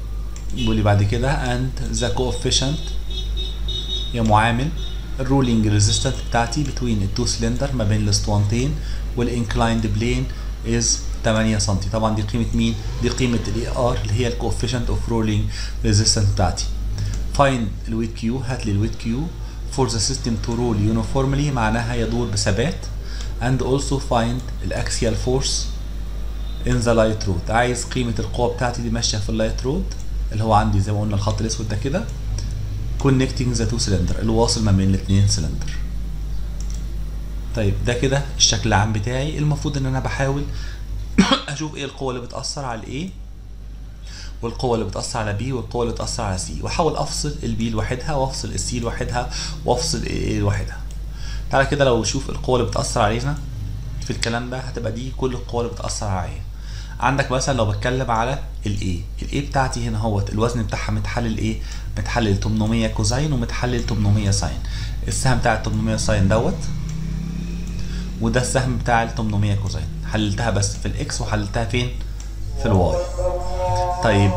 بيقول لي بعد كده and the coefficient يا معامل الرولينج ريزيستنت بتاعتي between التو سلندر ما بين الاسطوانتين والانكلايند بلين از 8 سم طبعا دي قيمه مين دي قيمه الاي ار اللي هي الكوفيشنت اوف رولينج ريزيستنت بتاعتي فاين الويت كيو هات لي الويت كيو for the system to roll uniformly معناها يدور بثبات and also find الاكسيال فورس in the light rod عايز قيمة القوة بتاعتي دي ماشية في اللايت رود اللي هو عندي زي ما قلنا الخط الاسود ده كده connecting the two cylinder الواصل ما بين الاثنين سلندر طيب ده كده الشكل العام بتاعي المفروض ان انا بحاول اشوف ايه القوة اللي بتأثر على الايه والقوة اللي بتأثر على بي والقوة اللي بتأثر على سي واحاول افصل البي لوحدها وافصل السي لوحدها وافصل الايه لوحدها تعالى كده لو شوف القوة اللي بتأثر علينا في الكلام ده هتبقى دي كل القوة اللي بتأثر عليا عندك مثلا لو بتكلم على الاي الاي بتاعتي هنا اهوت الوزن بتاعها متحلل ايه متحلل 800 كوزين ومتحلل 800 ساين السهم بتاع ال 800 ساين دوت وده السهم بتاع ال 800 كوزين حللتها بس في الاكس وحللتها فين في الواي طيب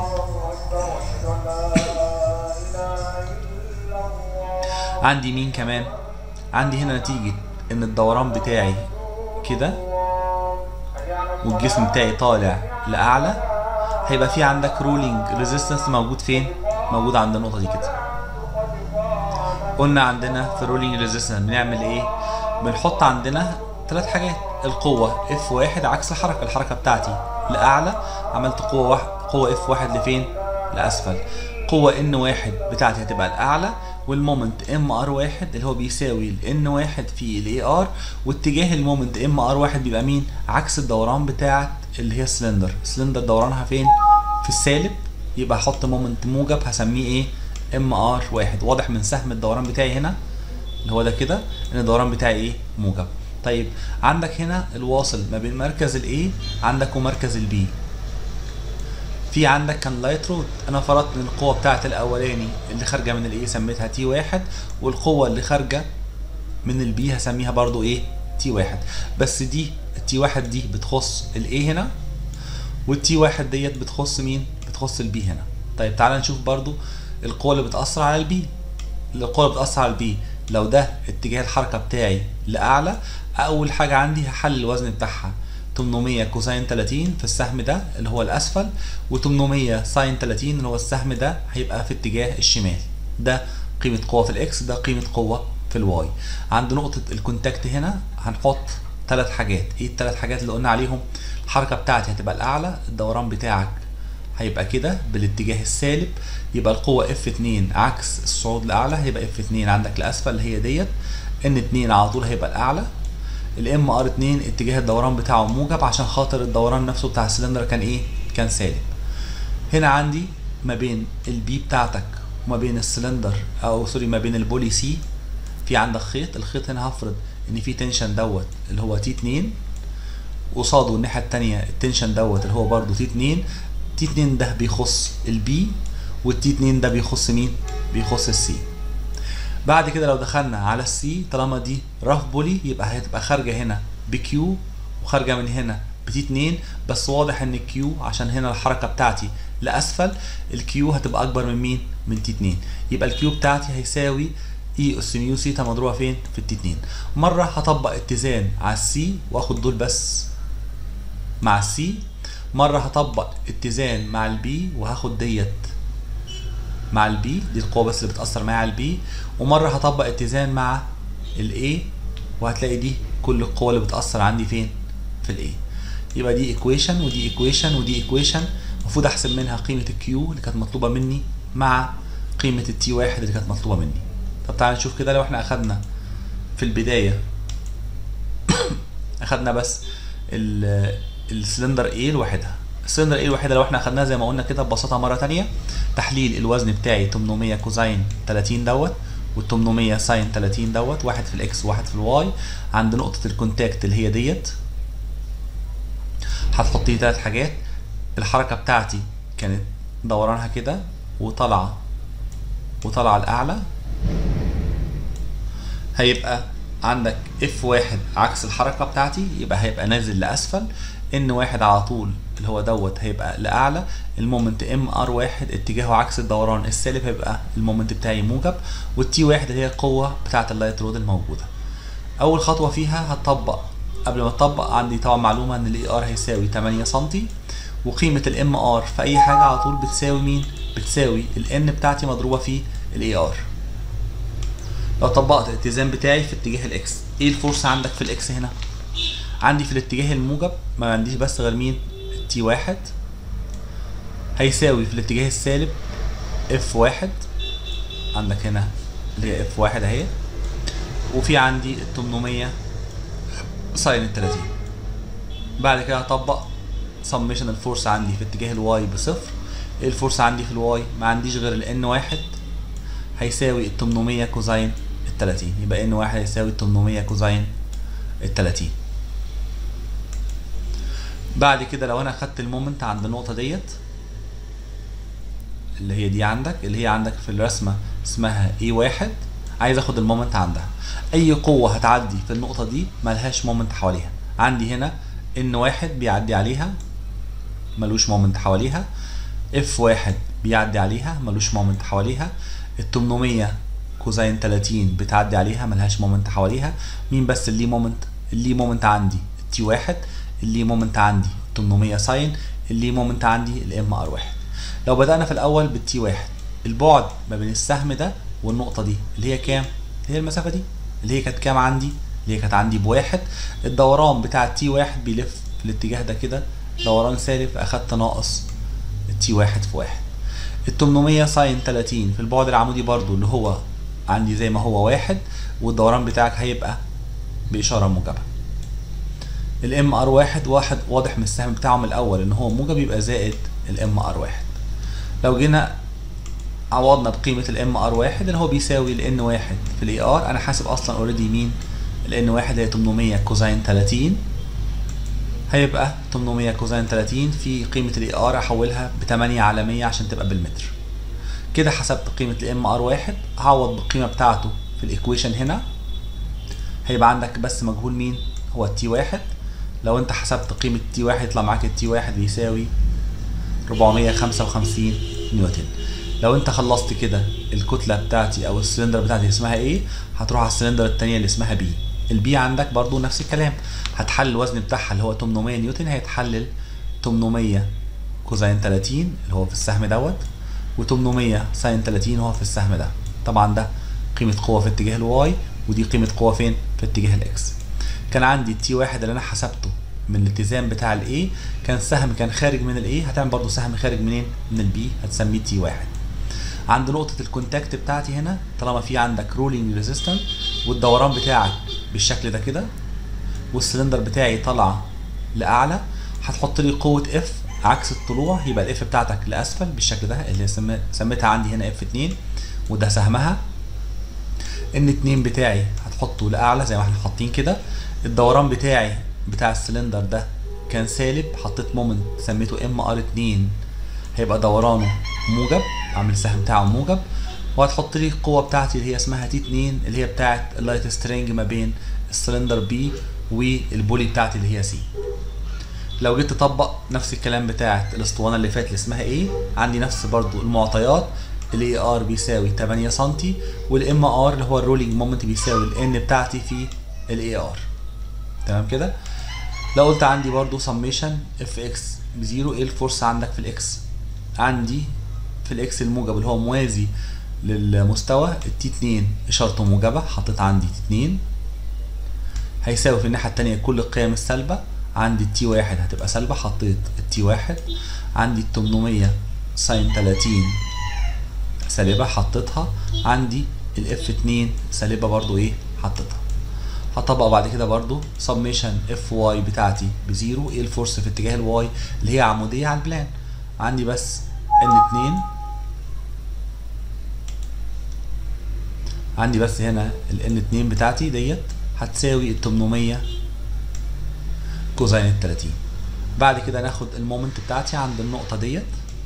عندي مين كمان عندي هنا نتيجة ان الدوران بتاعي كده والجسم بتاعي طالع لاعلى هيبقى في عندك رولينج ريزيستنس موجود فين موجود عند النقطه دي كده قلنا عندنا في الرولينج ريزيستنس بنعمل ايه بنحط عندنا ثلاث حاجات القوة اف واحد عكس الحركة الحركة بتاعتي لأعلى عملت قوة واحد قوة اف واحد لفين لأسفل قوة ان واحد بتاعتي هتبقى الأعلى والمومنت ام ار واحد اللي هو بيساوي الان واحد في الاي ار واتجاه المومنت ام ار واحد بيبقى مين عكس الدوران بتاعت اللي هي السلندر السلندر دورانها فين في السالب يبقى احط مومنت موجب هسميه ايه ام ار واحد واضح من سهم الدوران بتاعي هنا اللي هو ده كده ان الدوران بتاعي ايه موجب طيب عندك هنا الواصل ما بين مركز الاي عندك ومركز البي في عندك كان لايت رود انا فرضت ان القوه بتاعت الاولاني اللي خارجه من الاي سميتها تي واحد والقوه اللي خارجه من البي هسميها برضو ايه تي واحد بس دي التي واحد دي بتخص الاي هنا والتي واحد ديت بتخص مين بتخص البي هنا طيب تعالى نشوف برضو القوه اللي بتاثر على البي القوه اللي بتاثر على البي لو ده اتجاه الحركه بتاعي لاعلى اول حاجه عندي هحل الوزن بتاعها 800 كوساين 30 في السهم ده اللي هو الاسفل و800 ساين 30 اللي هو السهم ده هيبقى في اتجاه الشمال ده قيمه قوه في الاكس ده قيمه قوه في الواي عند نقطه الكونتاكت هنا هنحط ثلاث حاجات ايه الثلاث حاجات اللي قلنا عليهم الحركه بتاعتي هتبقى الاعلى الدوران بتاعك هيبقى كده بالاتجاه السالب يبقى القوة F2 عكس الصعود لأعلى هيبقى F2 عندك لأسفل اللي هي ديت N2 على طول هيبقى الأعلى الام ار 2 اتجاه الدوران بتاعه موجب عشان خاطر الدوران نفسه بتاع السلندر كان ايه كان سالب هنا عندي ما بين البي بتاعتك وما بين السلندر او سوري ما بين البولي سي في عندك خيط الخيط هنا هفرض ان في تنشن دوت اللي هو تي 2 قصاده الناحيه الثانيه التنشن دوت اللي هو برده تي 2 تي 2 ده بيخص البي والتي 2 ده بيخص مين بيخص السي بعد كده لو دخلنا على السي طالما دي راف بولي يبقى هتبقى خارجه هنا بكيو وخارجه من هنا بتي 2 بس واضح ان الكيو عشان هنا الحركه بتاعتي لاسفل الكيو هتبقى اكبر من مين من تي 2 يبقى الكيو بتاعتي هيساوي اي اس ميو سيتا مضروبه فين في التي 2 مره هطبق اتزان على السي واخد دول بس مع السي مره هطبق اتزان مع البي وهاخد ديت مع البي دي القوه بس اللي بتاثر معايا على البي ومره هطبق اتزان مع الاي وهتلاقي دي كل القوه اللي بتاثر عندي فين في الاي يبقى دي ايكويشن ودي ايكويشن ودي ايكويشن المفروض احسب منها قيمه الكيو اللي كانت مطلوبه مني مع قيمه التي واحد اللي كانت مطلوبه مني طب تعالى نشوف كده لو احنا اخدنا في البدايه اخدنا بس السلندر ايه لوحدها السلندر ايه الوحيده لو احنا اخدناها زي ما قلنا كده ببساطه مره تانية تحليل الوزن بتاعي 800 كوزين 30 دوت وال 800 ساين 30 دوت واحد في الاكس وواحد في الواي عند نقطه الكونتاكت اللي هي ديت هتحط لي ثلاث حاجات الحركه بتاعتي كانت دورانها كده وطالعه وطالعه لاعلى هيبقى عندك اف واحد عكس الحركه بتاعتي يبقى هيبقى نازل لاسفل ان واحد على طول اللي هو دوت هيبقى لاعلى المومنت ام ار واحد اتجاهه عكس الدوران السالب هيبقى المومنت بتاعي موجب والتي واحد اللي هي القوه بتاعه اللايت رود الموجوده اول خطوه فيها هتطبق قبل ما تطبق عندي طبعا معلومه ان الاي ار هيساوي 8 سم وقيمه الام ار في اي حاجه على طول بتساوي مين بتساوي الان بتاعتي مضروبه في الاي ار لو طبقت الاتزان بتاعي في اتجاه الاكس ايه الفورس عندك في الاكس هنا عندي في الاتجاه الموجب ما عنديش بس غير مين تي واحد هيساوي في الاتجاه السالب اف واحد عندك هنا اللي هي اف واحد اهي وفي عندي ال 800 ساين ال 30 بعد كده هطبق سميشن الفورس عندي في اتجاه الواي بصفر ايه الفورس عندي في الواي ما عنديش غير الان واحد هيساوي ال 800 كوزين ال 30 يبقى ان واحد هيساوي ال 800 كوزين ال 30 بعد كده لو انا خدت المومنت عند النقطه ديت اللي هي دي عندك اللي هي عندك في الرسمه اسمها اي واحد عايز اخد المومنت عندها اي قوه هتعدي في النقطه دي ملهاش مومنت حواليها عندي هنا ان واحد بيعدي عليها ملوش مومنت حواليها اف واحد بيعدي عليها ملوش مومنت حواليها ال 800 كوزين 30 بتعدي عليها ملهاش مومنت حواليها مين بس اللي مومنت اللي مومنت عندي التي واحد اللي مومنت عندي 800 ساين اللي مومنت عندي الام ار واحد لو بدأنا في الأول بالتي واحد البعد ما بين السهم ده والنقطة دي اللي هي كام؟ اللي هي المسافة دي اللي هي كانت كام عندي؟ اللي هي كانت عندي بواحد الدوران بتاع التي واحد بيلف في الاتجاه ده كده دوران سالب أخدت ناقص التي واحد في واحد ال 800 ساين 30 في البعد العمودي برضو اللي هو عندي زي ما هو واحد والدوران بتاعك هيبقى بإشارة موجبة الام ار واحد واحد واضح من السهم بتاعه من الأول إن هو موجب يبقى زائد الام ار واحد لو جينا عوضنا بقيمة الام ار واحد اللي هو بيساوي الان واحد في الاي ار انا حاسب اصلا اوريدي مين الان واحد هي 800 كوزين 30 هيبقى 800 كوزين 30 في قيمة الاي ار احولها ب 8 على 100 عشان تبقى بالمتر كده حسبت قيمة الام ار واحد هعوض بالقيمة بتاعته في الايكويشن هنا هيبقى عندك بس مجهول مين هو التي واحد لو انت حسبت قيمة تي واحد يطلع معاك التي واحد بيساوي 455 نيوتن لو انت خلصت كده الكتله بتاعتي او السلندر بتاعتي اسمها ايه هتروح على السلندر الثانيه اللي اسمها بي البي عندك برضو نفس الكلام هتحل الوزن بتاعها اللي هو 800 نيوتن هيتحلل 800 كوزين 30 اللي هو في السهم دوت و800 ساين 30 هو في السهم ده طبعا ده قيمه قوه في اتجاه الواي ودي قيمه قوه فين في اتجاه الاكس كان عندي التي واحد اللي انا حسبته من الاتزان بتاع الاي كان سهم كان خارج من الاي هتعمل برضو سهم خارج منين من البي هتسميه تي واحد عند نقطة الكونتاكت بتاعتي هنا طالما في عندك رولينج ريزيستنت والدوران بتاعك بالشكل ده كده والسلندر بتاعي طالعة لأعلى هتحط لي قوة اف عكس الطلوع يبقى الاف بتاعتك لأسفل بالشكل ده اللي سم- سميتها عندي هنا اف 2 وده سهمها ان 2 بتاعي هتحطه لأعلى زي ما احنا حاطين كده الدوران بتاعي بتاع السلندر ده كان سالب حطيت مومنت سميته ام ار 2 هيبقى دورانه موجب عامل السهم بتاعه موجب وهتحط لي القوه بتاعتي اللي هي اسمها تي 2 اللي هي بتاعت اللايت سترينج ما بين السلندر بي والبولي بتاعتي اللي هي سي لو جيت تطبق نفس الكلام بتاعت الاسطوانه اللي فاتت اللي اسمها ايه عندي نفس برضو المعطيات الاي ار بيساوي 8 سم والام ار اللي هو الرولينج مومنت بيساوي الان بتاعتي في الاي ار تمام كده لو قلت عندي برضو سميشن اف اكس بزيرو ايه الفورس عندك في الاكس عندي في الاكس الموجب اللي هو موازي للمستوى التي 2 اشارته موجبه حطيت عندي تي 2 هيساوي في الناحيه التانية كل القيم السالبه عندي التي واحد هتبقى سالبه حطيت التي واحد عندي ال 800 ساين 30 سالبه حطيتها عندي الاف 2 سالبه برضو ايه حطيتها هطبق بعد كده برضو سميشن اف واي بتاعتي بزيرو ايه الفورس في اتجاه الواي اللي هي عموديه على البلان عندي بس ان 2 عندي بس هنا ال ان 2 بتاعتي ديت هتساوي ال 800 كوزين ال 30 بعد كده ناخد المومنت بتاعتي عند النقطة ديت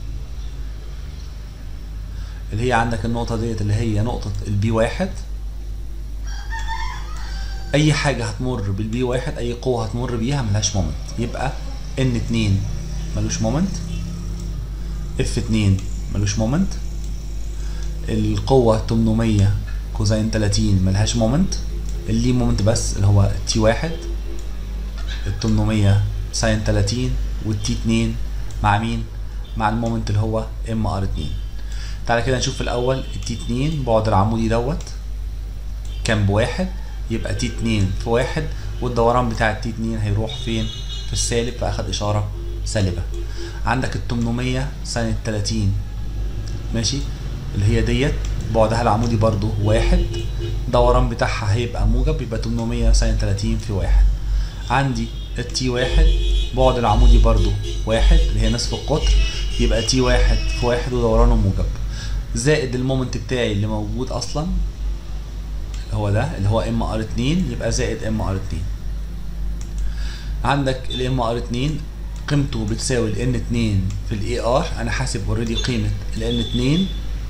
اللي هي عندك النقطة ديت اللي هي نقطة البي واحد اي حاجه هتمر بالبي واحد اي قوه هتمر بيها ملهاش مومنت يبقى ان 2 ملوش مومنت اف 2 ملوش مومنت القوة 800 كوزين 30 ملهاش مومنت اللي ليه مومنت بس اللي هو تي واحد ال 800 ساين 30 والتي 2 مع مين؟ مع المومنت اللي هو ام ار 2 تعالى كده نشوف الاول التي 2 بعد العمودي دوت كام بواحد يبقى تي 2 في واحد والدوران بتاع التي 2 هيروح فين؟ في السالب فاخد اشاره سالبه عندك ال 800 ساين 30 ماشي اللي هي ديت بعدها العمودي برضو واحد دوران بتاعها هيبقى موجب يبقى 800 ساين 30 في واحد عندي التي واحد بعد العمودي برضو واحد اللي هي نصف القطر يبقى تي واحد في واحد ودورانه موجب زائد المومنت بتاعي اللي موجود اصلا هو ده اللي هو ام ار 2 يبقى زائد ام ار 2 عندك الام ار 2 قيمته بتساوي ال n 2 في الاي ار انا حاسب اوريدي قيمه ال n 2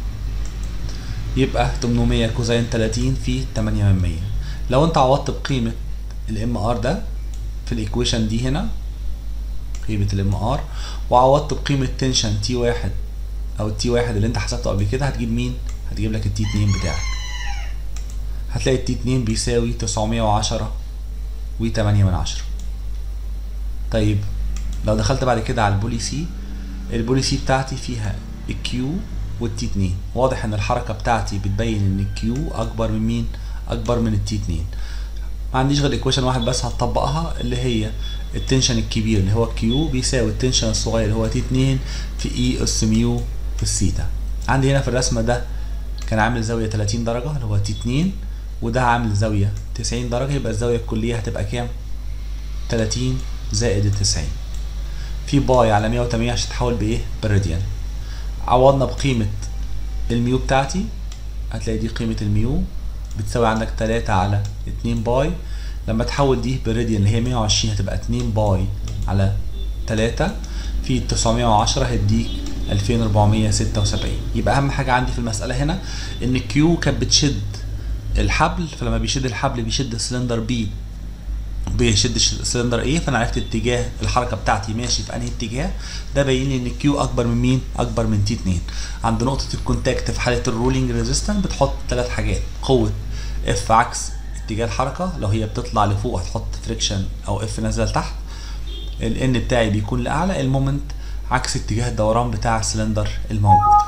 يبقى 800 كوزين 30 في 8 من 100 لو انت عوضت بقيمه الام ار ده في الايكويشن دي هنا قيمه الام ار وعوضت بقيمه تنشن تي واحد او التي واحد اللي انت حسبته قبل كده هتجيب مين هتجيب لك التي 2 بتاعك هتلاقي التي 2 بيساوي 910 و 8 من 10 طيب لو دخلت بعد كده على البولي سي البولي سي بتاعتي فيها الكيو والتي 2 واضح ان الحركه بتاعتي بتبين ان الكيو اكبر من مين اكبر من التي 2 ما عنديش غير ايكويشن واحد بس هتطبقها اللي هي التنشن الكبير اللي هو كيو بيساوي التنشن الصغير اللي هو تي 2 في اي اس ميو في السيتا عندي هنا في الرسمه ده كان عامل زاويه 30 درجه اللي هو تي 2 وده عامل زاويه 90 درجه يبقى الزاويه الكليه هتبقى كام 30 زائد ال 90 في باي على 180 عشان تحول بايه بالراديان عوضنا بقيمة الميو بتاعتي هتلاقي دي قيمة الميو بتساوي عندك 3 على 2 باي لما تحول دي بالراديان اللي هي 120 هتبقى 2 باي على 3 في 910 هيديك 2476 يبقى اهم حاجة عندي في المسألة هنا ان كيو كانت بتشد الحبل فلما بيشد الحبل بيشد السلندر بي بيشد السلندر ايه فانا عرفت اتجاه الحركه بتاعتي ماشي في انهي اتجاه ده باين لي ان كيو اكبر من مين اكبر من تي 2 عند نقطه الكونتاكت في حاله الرولينج ريزيستنس بتحط ثلاث حاجات قوه اف عكس اتجاه الحركه لو هي بتطلع لفوق هتحط فريكشن او اف نازله لتحت الان بتاعي بيكون لاعلى المومنت عكس اتجاه الدوران بتاع السلندر الموجود